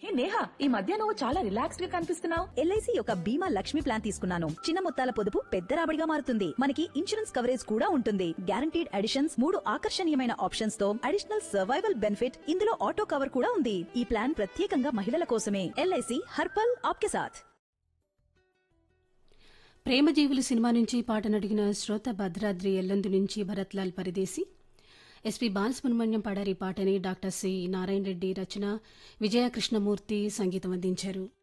ఏ నేహా ఈ మధ్య నువ్వు చాలా రిలాక్స్డ్ గా కనిపిస్తున్నావు ఎల్ఐసి యొక్క బీమా లక్ష్మి ప్లాన్ తీసుకున్నాను చిన్న మొత్తాల పొదుపు పెద్ద రాబడిగా మారుతుంది మనకి ఇన్సూరెన్స్ కవరేజ్ కూడా ఉంటుంది గ్యారంటీడ్ అడిషన్స్ మూడు ఆకర్షణీయమైన ఆప్షన్స్ తో అడిషనల్ సర్వైవల్ బెనిఫిట్ ఇందులో ఆటో కవర్ కూడా ఉంది ఈ ప్లాన్ ప్రత్యేకంగా మహిళల కోసమే ఎల్ఐసి హర్పల్ ఆప్కే సాథ్ ప్రేమజీవులు సినిమా నుంచి పాటను అడిగిన శ్రోత భద్రాద్రి ఎల్లందు నుంచి భరత్లాల్ పరిదేశి ఎస్పి బాలసుబ్రహ్మణ్యం పాడారి పాటని డాక్టర్ సి నారాయణ రెడ్డి రచన విజయ కృష్ణమూర్తి సంగీతం అందించారు